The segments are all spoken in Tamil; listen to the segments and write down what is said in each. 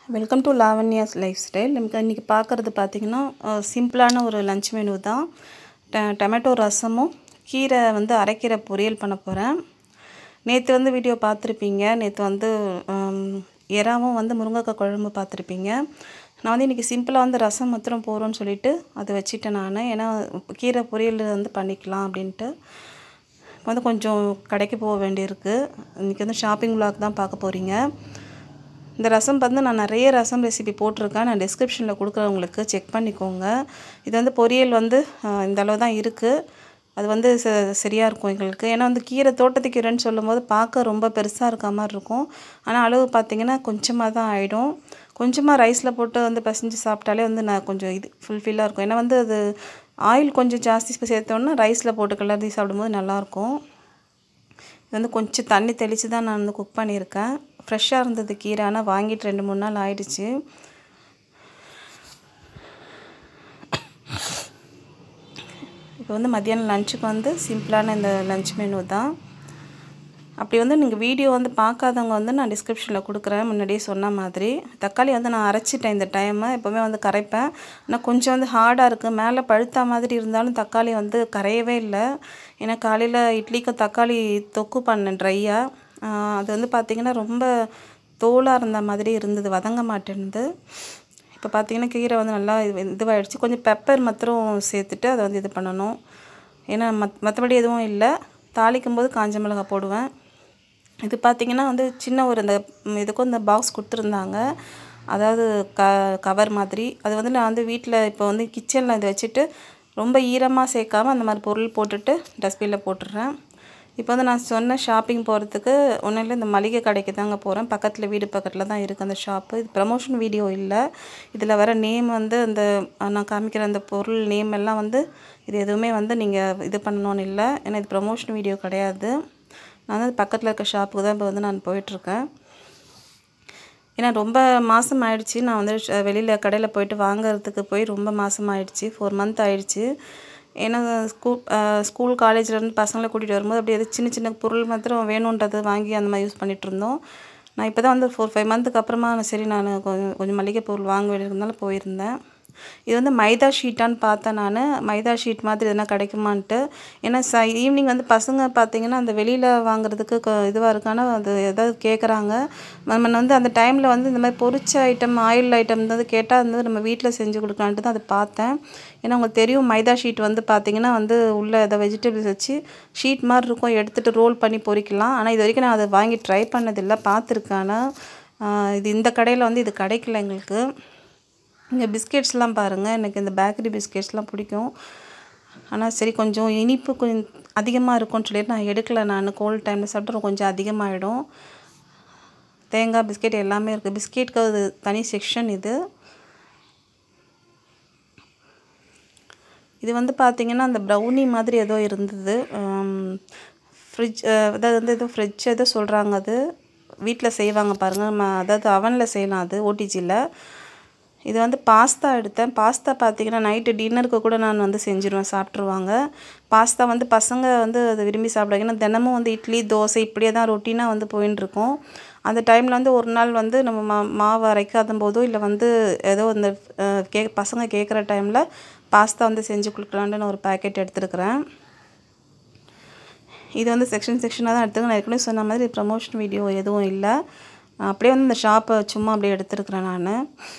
welcome to Lavanya's lifestyle நமக்கு இன்றைக்கி பார்க்குறது பார்த்திங்கன்னா சிம்பிளான ஒரு லஞ்ச் மெனு தான் ட டொமேட்டோ ரசமும் கீரை வந்து அரைக்கீரை பொரியல் பண்ண போகிறேன் நேற்று வந்து வீடியோ பார்த்துருப்பீங்க நேற்று வந்து ஹம், எறாவும் வந்து முருங்கைக்காய் குழம்பு பார்த்துருப்பீங்க நான் வந்து இன்றைக்கி சிம்பிளாக வந்து ரசம் மாத்திரம் போகிறோன்னு சொல்லிட்டு அதை வச்சுட்டேன் நான் ஏன்னா கீரை பொரியல் வந்து பண்ணிக்கலாம் அப்படின்ட்டு இப்போ வந்து கொஞ்சம் கடைக்கு போக வேண்டியிருக்கு இன்றைக்கி வந்து ஷாப்பிங் vlog தான் பார்க்க போகிறீங்க இந்த ரசம் வந்து நான் நிறைய ரசம் ரெசிபி போட்டிருக்கேன் நான் டிஸ்கிரிப்ஷனில் கொடுக்குறேன் உங்களுக்கு செக் பண்ணிக்கோங்க இது வந்து பொரியல் வந்து ஆஹ், இந்த அளவு தான் இருக்குது அது வந்து ச சரியாக இருக்கும் எங்களுக்கு ஏன்னா வந்து கீரை தோட்டத்து கீரைன்னு சொல்லும்போது பார்க்க ரொம்ப பெருசாக இருக்க மாதிரி இருக்கும் ஆனால் அளவு பார்த்திங்கன்னா கொஞ்சமாக தான் ஆகிடும் கொஞ்சமாக ரைஸில் போட்டு வந்து பசைஞ்சு சாப்பிட்டாலே வந்து நான் கொஞ்சம் இது ஃபுல்ஃபில்லாக இருக்கும் ஏன்னா வந்து அது ஆயில் கொஞ்சம் ஜாஸ்தி சேர்த்தோன்னா ரைஸில் போட்டு கிளறி சாப்பிடும்போது நல்லாயிருக்கும் இது வந்து கொஞ்சம் தண்ணி தெளித்து தான் நான் வந்து குக் பண்ணியிருக்கேன் ஃப்ரெஷ்ஷாக இருந்தது கீரை ஆனால் வாங்கிட்டு ரெண்டு மூணு நாள் ஆயிடுச்சு இப்போ வந்து மத்தியானம் லஞ்சுக்கு வந்து சிம்பிளான இந்த லஞ்ச் மெனு தான் அப்படி வந்து நீங்கள் வீடியோ வந்து பார்க்காதவங்க வந்து நான் டிஸ்கிரிப்ஷனில் கொடுக்குறேன் முன்னாடியே சொன்ன மாதிரி தக்காளி வந்து நான் அரைச்சிட்டேன் இந்த டைமு எப்போவுமே வந்து கரைப்பேன் ஆனால் கொஞ்சம் வந்து ஹார்டாக இருக்குது மேலே பழுத்த மாதிரி இருந்தாலும் தக்காளி வந்து கரையவே இல்லை ஏன்னா காலையில் இட்லிக்கும் தக்காளி தொக்கு பண்ணேன் ட்ரையாக அது வந்து பார்த்திங்கன்னா ரொம்ப தோலாக இருந்த மாதிரி இருந்தது வதங்க மாட்டேன்து இப்போ பார்த்தீங்கன்னா கீரை வந்து நல்லா இது இதுவாகிடுச்சு கொஞ்சம் பெப்பர் மாத்திரம் சேர்த்துட்டு அதை வந்து இது பண்ணணும் ஏன்னா மத் மற்றபடி எதுவும் இல்லை தாளிக்கும் போது காஞ்ச மிளகாய் போடுவேன் இது பார்த்திங்கன்னா வந்து சின்ன ஒரு இந்த ம், இதுக்கும் இந்த பாக்ஸ் கொடுத்துருந்தாங்க அதாவது க கவர் மாதிரி அது வந்து நான் வந்து வீட்டில் இப்போ வந்து கிச்சனில் இதை வச்சுட்டு ரொம்ப ஈரமாக சேர்க்காம அந்த மாதிரி பொருள் போட்டுட்டு டஸ்ட்பினில் போட்டுடுறேன் இப்போ வந்து நான் சொன்ன ஷாப்பிங் போகிறதுக்கு ஒன்றும் இல்லை இந்த மளிகை கடைக்கு தாங்க போகிறேன் பக்கத்தில் வீடு பக்கத்தில் தான் இருக்குது அந்த ஷாப்பு இது ப்ரமோஷன் வீடியோ இல்லை இதில் வர நேம் வந்து அந்த அஹ், நான் காமிக்கிற அந்த பொருள் நேம் எல்லாம் வந்து இது எதுவுமே வந்து நீங்கள் இது பண்ணணும்னு இல்லை ஏன்னா இது ப்ரமோஷன் வீடியோ கிடையாது நான் வந்து பக்கத்தில் இருக்க ஷாப்புக்கு தான் இப்போ வந்து நான் போயிட்டுருக்கேன் ஏன்னா ரொம்ப மாதம் ஆயிடுச்சு நான் வந்து வெளியில் கடையில் போயிட்டு வாங்குறதுக்கு போய் ரொம்ப மாதம் ஆயிடுச்சு ஃபோர் மந்த் ஆயிடுச்சு ஏன்னா ஸ்கூல் ஸ்கூல் காலேஜ்லேருந்து பசங்களை கூட்டிகிட்டு வரும்போது அப்படியே எது சின்ன சின்ன பொருள் மாத்திரம் வேணுன்றது வாங்கி அந்த மாதிரி யூஸ் பண்ணிகிட்டு இருந்தோம் நான் இப்போ தான் வந்து ஃபோர் ஃபைவ் மந்த்துக்கு அப்புறமா சரி நான் கொஞ்சம் கொஞ்சம் மளிகை பொருள் வாங்க வேண்டியிருந்தனால போயிருந்தேன் இது வந்து மைதா ஷீட்டான்னு பார்த்தேன் நான் மைதா ஷீட் மாதிரி எதனா கிடைக்குமான்ட்டு ஏன்னா ச ஈவினிங் வந்து பசங்க பார்த்தீங்கன்னா அந்த வெளியில் வாங்குறதுக்கு க இதுவாக இருக்கானா அது எதாவது கேட்குறாங்க நம்ம வந்து அந்த டைமில் வந்து இந்த மாதிரி பொரிச்ச ஐட்டம் ஆயில் ஐட்டம் வந்து கேட்டால் வந்து நம்ம வீட்டில் செஞ்சு கொடுக்கலான்ட்டு தான் அதை பார்த்தேன் ஏன்னா உங்களுக்கு தெரியும் மைதா ஷீட் வந்து பார்த்தீங்கன்னா வந்து உள்ளே ஏதோ வெஜிடபிள்ஸ் வச்சு ஷீட் மாதிரி இருக்கும் எடுத்துகிட்டு ரோல் பண்ணி பொரிக்கலாம் ஆனால் இது வரைக்கும் நான் அதை வாங்கி ட்ரை பண்ணதில்லை பார்த்துருக்கேன் ஆனால் ஆஹ் இது இந்த கடையில் வந்து இது கிடைக்கல எங்களுக்கு இங்கே பிஸ்கெட்ஸ்லாம் பாருங்கள் எனக்கு இந்த பேக்கரி பிஸ்கெட்ஸ்லாம் பிடிக்கும் ஆனால் சரி கொஞ்சம் இனிப்பு கொஞ்சம் அதிகமாக இருக்கும்னு சொல்லிட்டு நான் எடுக்கல நான் கோல்ட் டைமில் சாப்பிட்டு கொஞ்சம் அதிகமாகிடும் தேங்காய் பிஸ்கெட் எல்லாமே இருக்குது பிஸ்கெட்க்கு அது தனி செக்ஷன் இது இது வந்து பார்த்தீங்கன்னா அந்த ப்ரௌனி மாதிரி ஏதோ இருந்தது ஃப்ரிட்ஜ் அதாவது வந்து ஏதோ ஃப்ரிட்ஜ் ஏதோ சொல்கிறாங்க அது வீட்டில் செய்வாங்க பாருங்கள் நம்ம அதாவது அவனில் செய்யலாம் அது ஓடிஜியில் இது வந்து பாஸ்தா எடுத்தேன் பாஸ்தா பார்த்தீங்கன்னா நைட்டு டின்னருக்கு கூட நான் வந்து செஞ்சுருவேன் சாப்பிட்ருவாங்க பாஸ்தா வந்து பசங்க வந்து அதை விரும்பி சாப்பிடுவாங்க ஏன்னா தினமும் வந்து இட்லி தோசை இப்படியே தான் ரொட்டீனாக வந்து போயின்னு இருக்கும் அந்த டைமில் வந்து ஒரு நாள் வந்து நம்ம மா மாவு அரைக்காத போதோ இல்லை வந்து ஏதோ இந்த அஹ், கே பசங்க கேட்குற டைமில் பாஸ்தா வந்து செஞ்சு கொடுக்கலான்ட்டு நான் ஒரு பேக்கெட் எடுத்துருக்கிறேன் இது வந்து செக்ஷன் செக்ஷனாக தான் எடுத்துருக்கேன் நான் ஏற்கனவே சொன்ன மாதிரி ப்ரமோஷன் வீடியோ எதுவும் இல்லை நான் அப்படியே வந்து இந்த ஷாப்பை சும்மா அப்படியே எடுத்துருக்கிறேன் நான்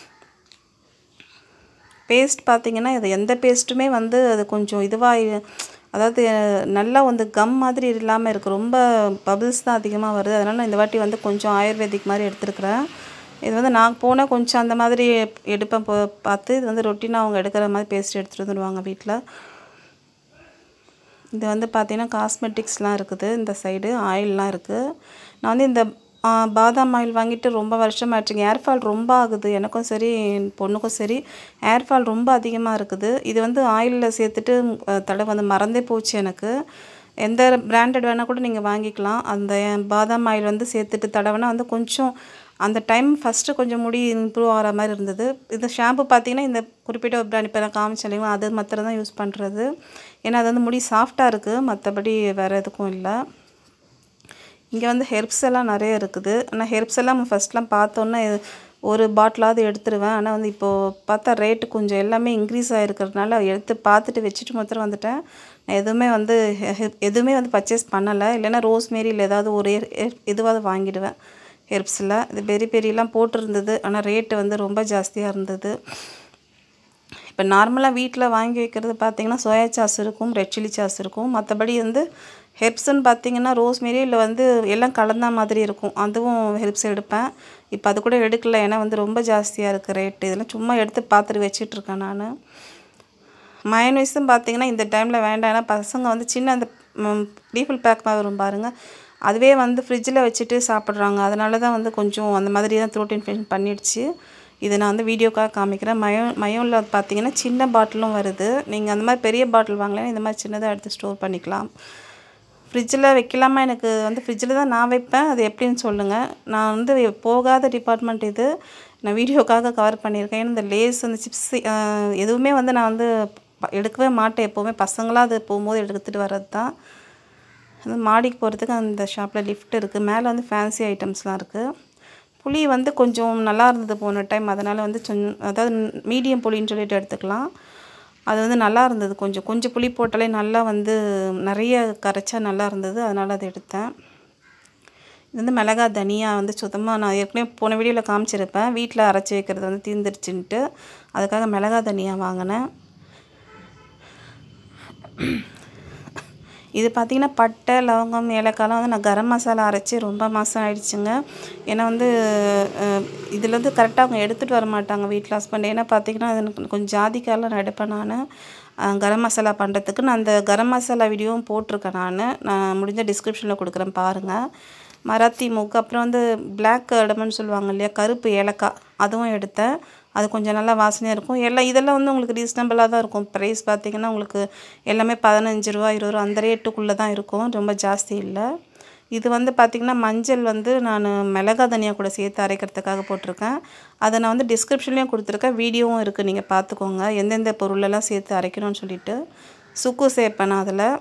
பேஸ்ட் பார்த்தீங்கன்னா இது எந்த பேஸ்ட்டுமே வந்து அது கொஞ்சம் இதுவாக அதாவது நல்லா வந்து கம் மாதிரி இல்லாமல் இருக்குது ரொம்ப பபிள்ஸ் தான் அதிகமாக வருது அதனால் நான் இந்த வாட்டி வந்து கொஞ்சம் ஆயுர்வேதிக் மாதிரி எடுத்துருக்கிறேன் இது வந்து நான் போனால் கொஞ்சம் அந்த மாதிரி எடுப்பேன் போ பார்த்து இது வந்து ரொட்டீனாக அவங்க எடுக்கிற மாதிரி பேஸ்ட் எடுத்துகிட்டு வந்துடுவாங்க வீட்டில் இது வந்து பார்த்தீங்கன்னா காஸ்மெட்டிக்ஸ்லாம் இருக்குது இந்த சைடு ஆயில்லாம் இருக்குது நான் வந்து இந்த ஆ, பாதாம் ஆயில் வாங்கிட்டு ரொம்ப வருஷம் ஆச்சுங்க ஏர் ஃபால் ரொம்ப ஆகுது எனக்கும் சரி என் பொண்ணுக்கும் சரி ஏர் ஃபால் ரொம்ப அதிகமாக இருக்குது இது வந்து ஆயிலில் சேர்த்துட்டு அ, தடவை வந்து மறந்தே போச்சு எனக்கு எந்த பிராண்டட் வேணால் கூட நீங்கள் வாங்கிக்கலாம் அந்த பாதாம் ஆயில் வந்து சேர்த்துட்டு தடவைனா வந்து கொஞ்சம் அந்த டைம் ஃபஸ்ட்டு கொஞ்சம் முடி இம்ப்ரூவ் ஆகிற மாதிரி இருந்தது இந்த ஷாம்பு பார்த்தீங்கன்னா இந்த குறிப்பிட்ட ஒரு பிராண்ட் இப்போ நான் காமிச்சேன் இல்லைங்களா அது மாத்திரம் தான் யூஸ் பண்ணுறது ஏன்னா அது வந்து முடி சாஃப்டாக இருக்குது மற்றபடி வேறு எதுக்கும் இல்லை இங்கே வந்து ஹெர்ப்ஸ் எல்லாம் நிறைய இருக்குது ஆனால் ஹெர்ப்ஸ் எல்லாம் நம்ம ஃபஸ்ட்லாம் பார்த்தோன்னா இது ஒரு பாட்டிலாவது எடுத்துருவேன் ஆனால் வந்து இப்போது பார்த்தா ரேட்டு கொஞ்சம் எல்லாமே இன்க்ரீஸ் ஆகிருக்கிறதுனால எடுத்து பார்த்துட்டு வச்சுட்டு மாத்திரம் வந்துட்டேன் நான் எதுவுமே வந்து ஹெ- ஹெ- எதுவுமே வந்து பர்ச்சேஸ் பண்ணலை இல்லைன்னா ரோஸ்மேரியில் ஏதாவது ஒரு எ- எ- இதுவாவது வாங்கிடுவேன் ஹெர்ப்ஸில் இது பெரி பெரியெல்லாம் போட்டிருந்தது ஆனால் ரேட்டு வந்து ரொம்ப ஜாஸ்தியாக இருந்தது இப்போ நார்மலாக வீட்டில் வாங்கி வைக்கிறது பார்த்தீங்கன்னா சோயா சாஸ் இருக்கும் ரெட் சில்லி சாஸ் இருக்கும் மற்றபடி வந்து ஹெர்ப்ஸ்ன்னு பார்த்தீங்கன்னா ரோஸ்மேரி இல்லை வந்து எல்லாம் கலந்த மாதிரி இருக்கும் அதுவும் ஹெர்ப்ஸ் எடுப்பேன் இப்போ அது கூட எடுக்கல ஏன்னா வந்து ரொம்ப ஜாஸ்தியாக இருக்குது ரேட்டு இதெல்லாம் சும்மா எடுத்து பார்த்துட்டு வச்சிட்ருக்கேன் நான் மயனோய்ஸும் பார்த்தீங்கன்னா இந்த டைமில் வேண்டாம் ஏன்னா பசங்க வந்து சின்ன அந்த ரீஃபில் பேக் மாதிரி வரும் பாருங்கள் அதுவே வந்து ஃப்ரிட்ஜில் வச்சுட்டு சாப்பிட்றாங்க அதனால தான் வந்து கொஞ்சம் அந்த மாதிரி தான் த்ரோட் இன்ஃபெக்ஷன் பண்ணிடுச்சு இதை நான் வந்து வீடியோக்காக காமிக்கிறேன் மயோ மயோனில் பார்த்தீங்கன்னா சின்ன பாட்டிலும் வருது நீங்கள் அந்த மாதிரி பெரிய பாட்டில் வாங்கலைன்னா இந்த மாதிரி சின்னதாக எடுத்து ஸ்டோர் பண்ணிக்கலாம் ஃப்ரிட்ஜில் வைக்கலாமா எனக்கு வந்து ஃப்ரிட்ஜில் தான் நான் வைப்பேன் அது எப்படின்னு சொல்லுங்கள் நான் வந்து போகாத டிபார்ட்மெண்ட் இது நான் வீடியோக்காக கவர் பண்ணியிருக்கேன் ஏன்னா இந்த லேஸ் அந்த சிப்ஸ் எதுவுமே வந்து நான் வந்து ப- எடுக்கவே மாட்டேன் எப்போவுமே பசங்களாம் அது போகும்போது எடுத்துகிட்டு வர்றது தான் அது மாடிக்கு போகிறதுக்கு அந்த ஷாப்பில் லிஃப்ட் இருக்குது மேலே வந்து ஃபேன்சி ஐட்டம்ஸ்லாம் இருக்குது புளி வந்து கொஞ்சம் நல்லா இருந்தது போன டைம் அதனால் வந்து கொஞ்சம் அதாவது மீடியம் புளின்னு சொல்லிட்டு எடுத்துக்கலாம் அது வந்து நல்லா இருந்தது கொஞ்சம் கொஞ்சம் புளி போட்டாலே நல்லா வந்து நிறைய கரைச்சா நல்லா இருந்தது அதனால் அதை எடுத்தேன் இது வந்து மிளகா தனியா வந்து சுத்தமாக நான் ஏற்கனவே போன வீடியோவில் காமிச்சிருப்பேன் வீட்டில் அரைச்சி வைக்கிறது வந்து தீர்ந்துருச்சுன்ட்டு அதுக்காக மிளகா தனியா வாங்கினேன் இது பார்த்திங்கன்னா பட்டை லவங்கம் ஏலக்காய்லாம் வந்து நான் கரம் மசாலா அரைச்சி ரொம்ப மாதம் ஆயிடுச்சுங்க ஏன்னா வந்து இதில் வந்து கரெக்டாக அவங்க எடுத்துகிட்டு வர மாட்டாங்க வீட்டில் ஹஸ்பண்ட் ஏன்னா பார்த்தீங்கன்னா அது எனக்கு கொஞ்சம் ஜாதிக்காயெல்லாம் நான் எடுப்பேன் நான் கரம் மசாலா பண்ணுறதுக்கு நான் அந்த கரம் மசாலா வீடியோவும் போட்டிருக்கேன் நான் நான் முடிஞ்ச டிஸ்கிரிப்ஷனில் கொடுக்குறேன் பாருங்கள் மராத்தி மூக்கு அப்புறம் வந்து பிளாக் கடமன்னு சொல்லுவாங்க இல்லையா கருப்பு ஏலக்காய் அதுவும் எடுத்தேன் அது கொஞ்சம் நல்லா வாசனையாக இருக்கும் எல்லாம் இதெல்லாம் வந்து உங்களுக்கு ரீசனபிளாக தான் இருக்கும் ப்ரைஸ் பார்த்தீங்கன்னா உங்களுக்கு எல்லாமே பதினஞ்சு ரூபா இருபது ரூபா அந்த ரேட்டுக்குள்ளே தான் இருக்கும் ரொம்ப ஜாஸ்தி இல்லை இது வந்து பார்த்திங்கன்னா மஞ்சள் வந்து நான் மிளகா தனியா கூட சேர்த்து அரைக்கிறதுக்காக போட்டிருக்கேன் அதை நான் வந்து டிஸ்கிரிப்ஷன்லேயும் கொடுத்துருக்கேன் வீடியோவும் இருக்குது நீங்கள் பார்த்துக்கோங்க எந்தெந்த பொருளெல்லாம் சேர்த்து அரைக்கணும்னு சொல்லிட்டு சுக்கு சேர்ப்பேன் நான் அதில்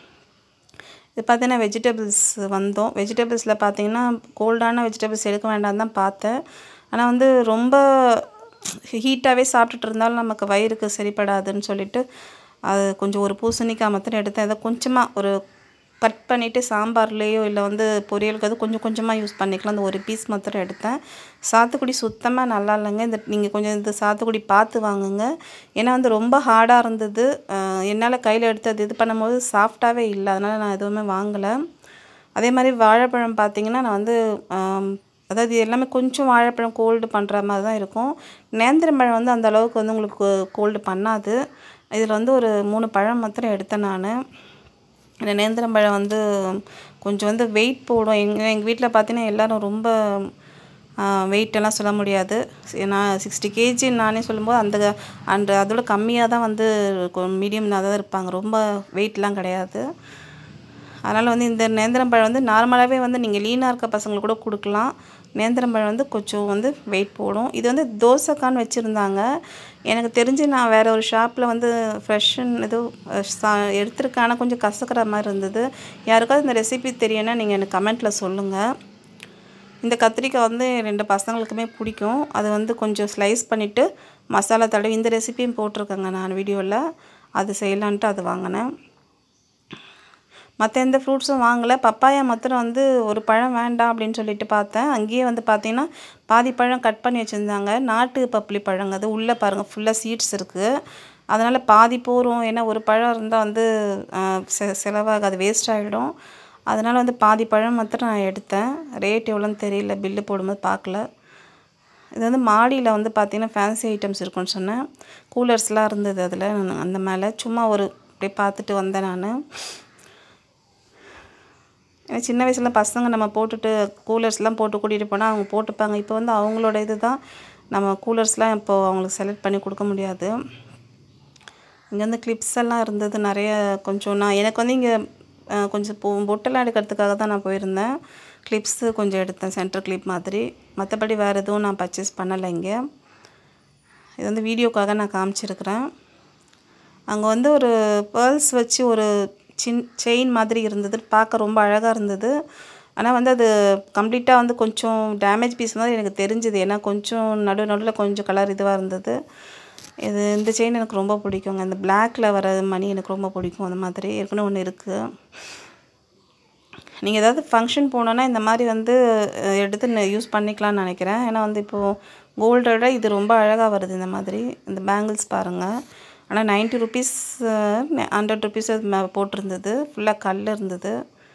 இது பார்த்தீங்கன்னா வெஜிடபிள்ஸ் வந்தோம் வெஜிடபிள்ஸில் பார்த்தீங்கன்னா கோல்டான வெஜிடபிள்ஸ் எடுக்க வேண்டாம் தான் பார்த்தேன் ஆனால் வந்து ரொம்ப ஹீட்டாகவே சாப்பிட்டுட்டு இருந்தாலும் நமக்கு வயிறுக்கு சரிப்படாதுன்னு சொல்லிட்டு அது கொஞ்சம் ஒரு பூசணிக்காய் மாத்திரம் எடுத்தேன் அதை கொஞ்சமாக ஒரு கட் பண்ணிவிட்டு சாம்பார்லேயோ இல்லை வந்து பொரியலுக்கு அது கொஞ்சம் கொஞ்சமாக யூஸ் பண்ணிக்கலாம் அந்த ஒரு பீஸ் மாத்திரம் எடுத்தேன் சாத்துக்குடி சுத்தமாக நல்லா இல்லைங்க இந்த நீங்கள் கொஞ்சம் இந்த சாத்துக்குடி பார்த்து வாங்குங்க ஏன்னா வந்து ரொம்ப ஹார்டாக இருந்தது அஹ் என்னால் கையில் எடுத்து அது இது பண்ணும்போது சாஃப்டாகவே இல்லை அதனால் நான் எதுவுமே வாங்கலை அதே மாதிரி வாழைப்பழம் பார்த்தீங்கன்னா நான் வந்து ஆம், அதாவது இது எல்லாமே கொஞ்சம் வாழைப்பழம் கோல்டு பண்ணுற மாதிரி தான் இருக்கும் நேந்திரம்பழம் வந்து அந்த அளவுக்கு வந்து உங்களுக்கு கோல்டு பண்ணாது இதில் வந்து ஒரு மூணு பழம் மாத்திரம் எடுத்தேன் நான் இந்த நேந்திரம்பழம் வந்து கொஞ்சம் வந்து வெயிட் போடும் எங்கள் எங்கள் வீட்டில் பார்த்தீங்கன்னா எல்லோரும் ரொம்ப வெயிட்டெல்லாம் சொல்ல முடியாது சி- நான் சிக்ஸ்டி கேஜி நானே சொல்லும்போது அந்த அந்த அதோட கம்மியாக தான் வந்து மீடியம் தான் இருப்பாங்க ரொம்ப வெயிட்லாம் கிடையாது அதனால் வந்து இந்த நேந்திரம்பழம் வந்து நார்மலாகவே வந்து நீங்கள் லீனாக இருக்க பசங்களுக்கு கூட கொடுக்கலாம் நேந்திரம்பழம் வந்து கொஞ்சம் வந்து வெயிட் போடும் இது வந்து தோசைக்கான்னு வச்சுருந்தாங்க எனக்கு தெரிஞ்சு நான் வேறு ஒரு ஷாப்பில் வந்து ஃப்ரெஷ்ஷுன்னு ஏதோ அஹ், சா- எடுத்திருக்கேன் ஆனால் கொஞ்சம் கசக்கிற மாதிரி இருந்தது யாருக்காவது இந்த ரெசிபி தெரியும்னா நீங்கள் எனக்கு கமெண்ட்டில் சொல்லுங்கள் இந்த கத்திரிக்காய் வந்து ரெண்டு பசங்களுக்குமே பிடிக்கும் அது வந்து கொஞ்சம் ஸ்லைஸ் பண்ணிவிட்டு மசாலா தடவி இந்த ரெசிபியும் போட்டிருக்கேங்க நான் வீடியோவில் அது செய்யலான்ட்டு அது வாங்கினேன் மற்ற எந்த ஃப்ரூட்ஸும் வாங்கலை பப்பாயா மாத்திரம் வந்து ஒரு பழம் வேண்டாம் அப்படின்னு சொல்லிட்டு பார்த்தேன் அங்கேயே வந்து பார்த்தீங்கன்னா பாதி பழம் கட் பண்ணி வச்சுருந்தாங்க நாட்டு பப்ளி பழங்க அது உள்ளே பாருங்கள் ஃபுல்லாக சீட்ஸ் இருக்குது அதனால் பாதி போரும் ஏன்னா ஒரு பழம் இருந்தால் வந்து ஆஹ், செ செலவாகாது வேஸ்ட் ஆகிடும் அதனால் வந்து பாதி பழம் மாத்திரம் நான் எடுத்தேன் ரேட் எவ்வளோன்னு தெரியல பில்லு போடும்போது பார்க்கல இது வந்து மாடியில் வந்து பார்த்தீங்கன்னா ஃபேன்சி ஐட்டம்ஸ் இருக்குன்னு சொன்னேன் கூலர்ஸ்லாம் இருந்தது அதில் அந்த மேலே சும்மா ஒரு அப்படியே பார்த்துட்டு வந்தேன் நான் ஏன்னா சின்ன வயசுல பசங்க நம்ம போட்டுட்டு கூலர்ஸ்லாம் போட்டு கூட்டிகிட்டு போனால் அவங்க போட்டுப்பாங்க இப்போ வந்து அவங்களோட இது தான் நம்ம கூலர்ஸ்லாம் இப்போ அவங்களுக்கு செலக்ட் பண்ணி கொடுக்க முடியாது இங்கே வந்து கிளிப்ஸ் எல்லாம் இருந்தது நிறைய கொஞ்சம் நான் எனக்கு வந்து இங்கே கொஞ்சம் பொ பொட்டெல்லாம் எடுக்கிறதுக்காக தான் நான் போயிருந்தேன் கிளிப்ஸு கொஞ்சம் எடுத்தேன் சென்டர் கிளிப் மாதிரி மற்றபடி வேறு எதுவும் நான் பர்ச்சேஸ் பண்ணலை இங்கே இது வந்து வீடியோக்காக நான் காமிச்சிருக்கிறேன் அங்கே வந்து ஒரு பேர்ல்ஸ் வச்சு ஒரு சின் செயின் மாதிரி இருந்தது பார்க்க ரொம்ப அழகாக இருந்தது ஆனால் வந்து அது கம்ப்ளீட்டாக வந்து கொஞ்சம் டேமேஜ் பீஸ் மாதிரி எனக்கு தெரிஞ்சுது ஏன்னா கொஞ்சம் நடு நடுவில் கொஞ்சம் கலர் இதுவாக இருந்தது இது இந்த செயின் எனக்கு ரொம்ப பிடிக்குங்க இந்த பிளாக்ல வர மணி எனக்கு ரொம்ப பிடிக்கும் அந்த மாதிரி ஏற்கனவே ஒன்று இருக்குது நீங்கள் ஏதாவது ஃபங்க்ஷன் போனோன்னா இந்த மாதிரி வந்து அஹ், எடுத்து யூஸ் பண்ணிக்கலாம்னு நினைக்கிறேன் ஏன்னா வந்து இப்போது கோல்டை விட இது ரொம்ப அழகாக வருது இந்த மாதிரி இந்த பேங்கிள்ஸ் பாருங்கள் ஆனால் நைன்ட்டி ருபீஸ் ஹண்ட்ரட் ருபீஸ் போட்டிருந்தது ஃபுல்லாக கல் இருந்தது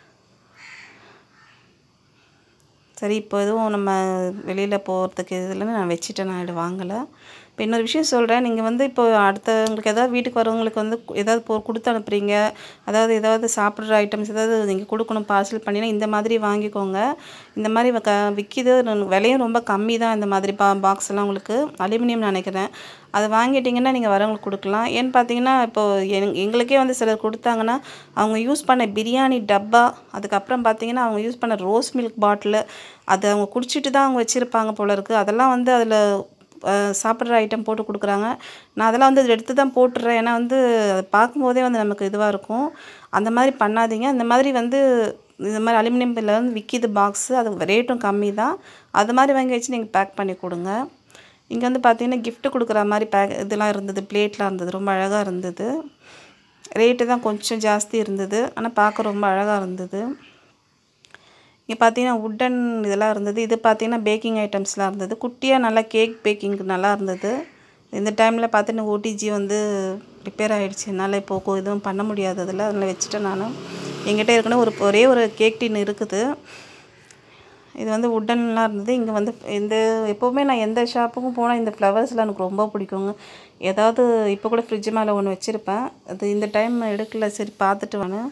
சரி இப்போ எதுவும் நம்ம வெளியில் போகிறதுக்கு இதில் நான் வச்சுட்டேன் நான் இது வாங்கலை இப்போ இன்னொரு விஷயம் சொல்கிறேன் நீங்கள் வந்து இப்போ அடுத்தவங்களுக்கு ஏதாவது வீட்டுக்கு வரவங்களுக்கு வந்து கு- ஏதாவது பொ கொடுத்து அனுப்புகிறீங்க அதாவது ஏதாவது சாப்பிட்ற ஐட்டம்ஸ் ஏதாவது நீங்கள் கொடுக்கணும் பார்சல் பண்ணினா இந்த மாதிரி வாங்கிக்கோங்க இந்த மாதிரி வ- க விற்கிது விலையும் ரொம்ப கம்மி தான் இந்த மாதிரி பா பாக்ஸ் எல்லாம் உங்களுக்கு அலுமினியம் நினைக்கிறேன் அதை வாங்கிட்டிங்கன்னா நீங்கள் வரவங்களுக்கு கொடுக்கலாம் ஏன்னு பார்த்தீங்கன்னா இப்போது எங் எங்களுக்கே வந்து சிலர் கொடுத்தாங்கன்னா அவங்க யூஸ் பண்ண பிரியாணி டப்பா அதுக்கப்புறம் பார்த்தீங்கன்னா அவங்க யூஸ் பண்ண ரோஸ் மில்க் பாட்டிலு அதை அவங்க குடிச்சிட்டு தான் அவங்க வச்சுருப்பாங்க போல இருக்குது அதெல்லாம் வந்து அதில் சாப்பிட்ற ஐட்டம் போட்டு கொடுக்குறாங்க நான் அதெல்லாம் வந்து எடுத்து தான் போட்டுடுறேன் ஏன்னா வந்து அதை பார்க்கும்போதே வந்து நமக்கு இதுவாக இருக்கும் அந்த மாதிரி பண்ணாதீங்க அந்த மாதிரி வந்து இந்த மாதிரி அலுமினியம் பில்லில் வந்து விற்கிது பாக்ஸு அது ரேட்டும் கம்மி தான் அது மாதிரி வாங்கி வச்சு நீங்கள் பேக் பண்ணி கொடுங்க இங்கே வந்து பார்த்தீங்கன்னா gift கொடுக்குற மாதிரி பேக் இதெல்லாம் இருந்தது பிளேட்லாம் இருந்தது ரொம்ப அழகாக இருந்தது ரேட்டு தான் கொஞ்சம் ஜாஸ்தி இருந்தது ஆனால் பார்க்க ரொம்ப அழகாக இருந்தது இங்கே பார்த்தீங்கன்னா உட்டன் இதெல்லாம் இருந்தது இது பார்த்தீங்கன்னா பேக்கிங் ஐட்டம்ஸ்லாம் இருந்தது குட்டியாக நல்லா கேக் பேக்கிங்க்கு நல்லா இருந்தது இந்த டைமில் பார்த்துட்டு ஓடிஜி வந்து ரிப்பேர் ஆகிடுச்சு என்னால் இப்போ கொ- எதுவும் பண்ண முடியாது அதில் அதில் வச்சுட்டேன் நான் என்கிட்ட ஏற்கனவே ஒரு ஒரே ஒரு கேக் டின் இருக்குது இது வந்து உட்டன்லாம் இருந்தது இங்கே வந்து இந்த எப்போவுமே நான் எந்த ஷாப்புக்கும் போனால் இந்த ஃப்ளவர்ஸ்லாம் எனக்கு ரொம்ப பிடிக்குங்க ஏதாவது இப்போ கூட ஃப்ரிட்ஜ் மேலே ஒன்று வச்சுருப்பேன் அது இந்த டைம் எடுக்கல சரி பார்த்துட்டு வேணும்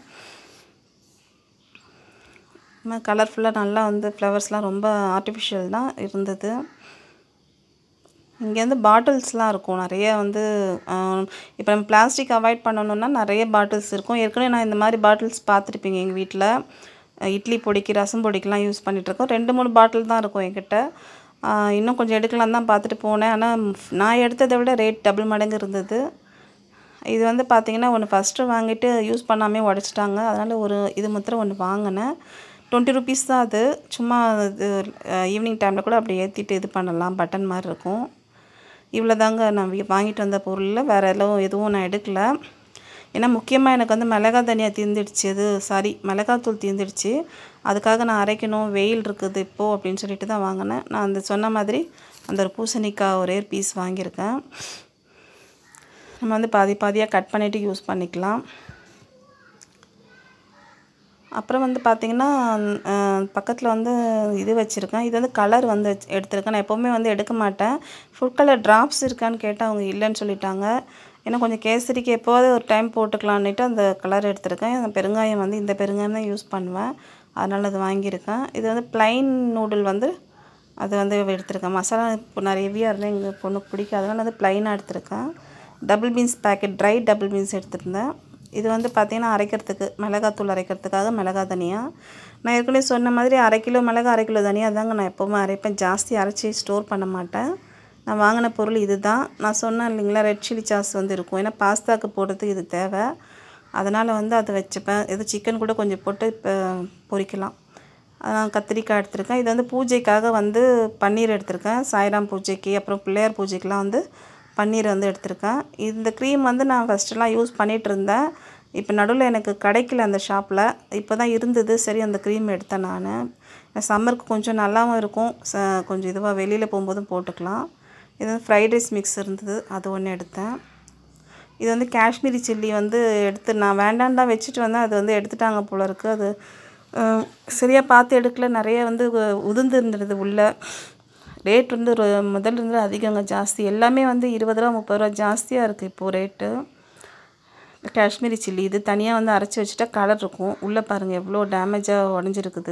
கலர்ஃபுல்லாக நல்லா வந்து ஃப்ளவர்ஸ்லாம் ரொம்ப ஆர்டிஃபிஷியல் தான் இருந்தது இங்கே வந்து பாட்டில்ஸ்லாம் இருக்கும் நிறைய வந்து இப்போ நம்ம பிளாஸ்டிக் அவாய்ட் பண்ணணுன்னா நிறைய பாட்டில்ஸ் இருக்கும் ஏற்கனவே நான் இந்த மாதிரி பாட்டில்ஸ் பார்த்துருப்பீங்க எங்கள் வீட்டில் இட்லி பொடிக்கு ரசம் பொடிக்கெலாம் யூஸ் பண்ணிகிட்ருக்கோம் ரெண்டு மூணு பாட்டில் தான் இருக்கும் என்கிட்ட அஹ் இன்னும் கொஞ்சம் எடுக்கலாம் தான் பார்த்துட்டு போனேன் ஆனால் நான் எடுத்ததை விட ரேட் டபுள் மடங்கு இருந்தது இது வந்து பார்த்தீங்கன்னா ஒன்று ஃபஸ்ட்டு வாங்கிட்டு யூஸ் பண்ணாமே உடச்சிட்டாங்க அதனால் ஒரு இது மாத்திரம் ஒன்று வாங்கினேன் டுவெண்ட்டி ருபீஸ் தான் அது சும்மா இது ஈவினிங் டைமில் கூட அப்படி ஏற்றிட்டு இது பண்ணலாம் பட்டன் மாதிரி இருக்கும் இவ்வளோ தாங்க நான் வி- வாங்கிட்டு வந்த பொருளில் வேறு எல்லாம் எதுவும் நான் எடுக்கல ஏன்னா முக்கியமாக எனக்கு வந்து மிளகா தனியாக தீர்ந்துடுச்சு அது சாரி மிளகாத்தூள் தீர்ந்துடுச்சு அதுக்காக நான் அரைக்கணும் வெயில் இருக்குது இப்போது அப்படின்னு சொல்லிட்டு தான் வாங்கினேன் நான் அந்த சொன்ன மாதிரி அந்த ஒரு பூசணிக்காய் ஒரே பீஸ் வாங்கியிருக்கேன் நம்ம வந்து பாதி பாதியாக கட் பண்ணிவிட்டு யூஸ் பண்ணிக்கலாம் அப்புறம் வந்து பார்த்திங்கன்னா பக்கத்தில் வந்து இது வச்சுருக்கேன் இது வந்து கலர் வந்து வச்சு- எடுத்திருக்கேன் நான் எப்போவுமே வந்து எடுக்க மாட்டேன் ஃபுட் கலர் ட்ராப்ஸ் இருக்கான்னு கேட்டால் அவங்க இல்லைன்னு சொல்லிட்டாங்க ஏன்னா கொஞ்சம் கேசரிக்கு எப்போவாவது ஒரு டைம் போட்டுக்கலான்னுட்டு அந்த கலர் எடுத்திருக்கேன் அந்த பெருங்காயம் வந்து இந்த பெருங்காயம் தான் யூஸ் பண்ணுவேன் அதனால் அது வாங்கியிருக்கேன் இது வந்து ப்ளைன் நூடுல் வந்து அது வந்து எடுத்திருக்கேன் மசாலா இப்போ நிறைய ஹெவியாக இருந்தால் எங்கள் பொண்ணுக்கு பிடிக்காதனால அது ப்ளைனாக எடுத்திருக்கேன் double beans packet dry double beans எடுத்திருந்தேன் இது வந்து பார்த்திங்கன்னா அரைக்கிறதுக்கு மிளகாத்தூள் அரைக்கிறதுக்காக மிளகா தனியா நான் ஏற்கனவே சொன்ன மாதிரி அரை கிலோ மிளகா அரை கிலோ தனியாக தாங்க நான் எப்போவுமே அரைப்பேன் ஜாஸ்தி அரைச்சி ஸ்டோர் பண்ண மாட்டேன் நான் வாங்கின பொருள் இது தான் நான் சொன்னேன் இல்லைங்களா ரெட் சில்லி சாஸ் வந்து இருக்கும் ஏன்னா பாஸ்தாக்கு போடுறதுக்கு இது தேவை அதனால் வந்து அதை வச்சுப்பேன் இது சிக்கன் கூட கொஞ்சம் போட்டு இப்போ பொரிக்கலாம் நான் கத்திரிக்காய் எடுத்திருக்கேன் இது வந்து பூஜைக்காக வந்து பன்னீர் எடுத்திருக்கேன் சாய்ராம் பூஜைக்கு அப்புறம் பிள்ளையார் பூஜைக்கெலாம் வந்து பன்னீர் வந்து எடுத்திருக்கேன் இந்த க்ரீம் வந்து நான் ஃபஸ்ட்டெல்லாம் யூஸ் பண்ணிகிட்டு இருந்தேன் இப்போ நடுவில் எனக்கு கிடைக்கல அந்த ஷாப்பில் இப்போ தான் இருந்தது சரி அந்த க்ரீம் எடுத்தேன் நான் சம்மருக்கு கொஞ்சம் நல்லாவும் இருக்கும் ச கொஞ்சம் இதுவாக வெளியில் போகும்போதும் போட்டுக்கலாம் இது வந்து ஃப்ரைட் ரைஸ் மிக்ஸ் இருந்தது அது ஒன்று எடுத்தேன் இது வந்து காஷ்மீரி சில்லி வந்து எடுத்து நான் வேண்டான்னு தான் வச்சுட்டு வந்தேன் அது வந்து எடுத்துட்டாங்க போல இருக்குது அது அஹ், சரியா பார்த்து எடுக்கல நிறைய வந்து உ- உதிர்ந்து இருந்தது உள்ள ரேட் வந்து ஒரு முதல்ல இருந்து அதிகங்க ஜாஸ்தி எல்லாமே வந்து இருபது ரூபா முப்பது ரூபா ஜாஸ்தியாக இருக்குது இப்போது ரேட்டு காஷ்மீரி சில்லி இது தனியாக வந்து அரைச்சி வச்சுட்டா கலர் இருக்கும் உள்ளே பாருங்கள் எவ்வளோ டேமேஜாக உடஞ்சிருக்குது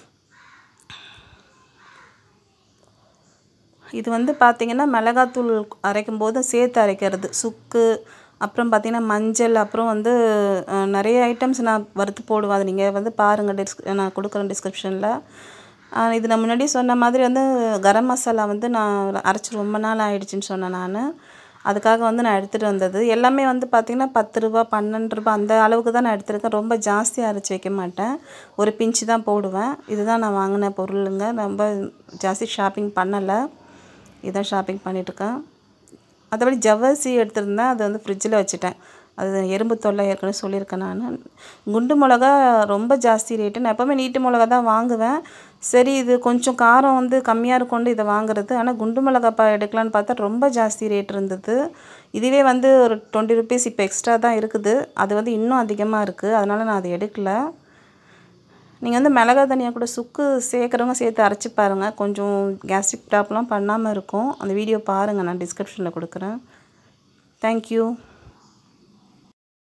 இது வந்து பார்த்திங்கன்னா மிளகாத்தூள் அரைக்கும் போது சேர்த்து அரைக்கிறது சுக்கு அப்புறம் பார்த்திங்கன்னா மஞ்சள் அப்புறம் வந்து அஹ், நிறைய ஐட்டம்ஸ் நான் வறுத்து போடுவேன் அது நீங்கள் வந்து பாருங்கள் டிஸ்க் நான் கொடுக்குறேன் டிஸ்கிரிப்ஷனில் இது நான் முன்னாடி சொன்ன மாதிரி வந்து கரம் மசாலா வந்து நான் அரைச்சி ரொம்ப நாள் ஆயிடுச்சுன்னு சொன்னேன் நான் அதுக்காக வந்து நான் எடுத்துகிட்டு வந்தது எல்லாமே வந்து பார்த்திங்கன்னா பத்து ரூபா பன்னெண்டு ரூபா அந்த அளவுக்கு தான் நான் எடுத்திருக்கேன் ரொம்ப ஜாஸ்தியாக அரைச்சி வைக்க மாட்டேன் ஒரு பிஞ்சு தான் போடுவேன் இதுதான் நான் வாங்கின பொருளுங்க ரொம்ப ஜாஸ்தி ஷாப்பிங் பண்ணலை இதான் ஷாப்பிங் பண்ணிகிட்ருக்கேன் மற்றபடி ஜவ்வரிசி எடுத்திருந்தேன் அதை வந்து ஃப்ரிட்ஜில் வச்சுட்டேன் அது எறும்பு தொல்லை ஏற்கனவே சொல்லியிருக்கேன் நான் குண்டு மிளகா ரொம்ப ஜாஸ்தி ரேட்டு நான் எப்போவுமே நீட்டு மிளகா தான் வாங்குவேன் சரி இது கொஞ்சம் காரம் வந்து கம்மியாக இருக்கும்னு இதை வாங்குறது ஆனால் குண்டு மிளகா பா எடுக்கலான்னு பார்த்தா ரொம்ப ஜாஸ்தி ரேட் இருந்தது இதுவே வந்து ஒரு டுவெண்ட்டி ருபீஸ் இப்போ எக்ஸ்ட்ரா தான் இருக்குது அது வந்து இன்னும் அதிகமாக இருக்குது அதனால் நான் அதை எடுக்கல நீங்கள் வந்து மிளகா தனியாக கூட சுக்கு சேர்க்குறவங்க சேர்த்து அரைச்சி பாருங்கள் கொஞ்சம் கேஸ்ட்ரிக் ப்ராப்ளம் பண்ணாமல் இருக்கும் அந்த வீடியோ பாருங்கள் நான் டிஸ்கிரிப்ஷனில் கொடுக்குறேன் தேங்க்யூ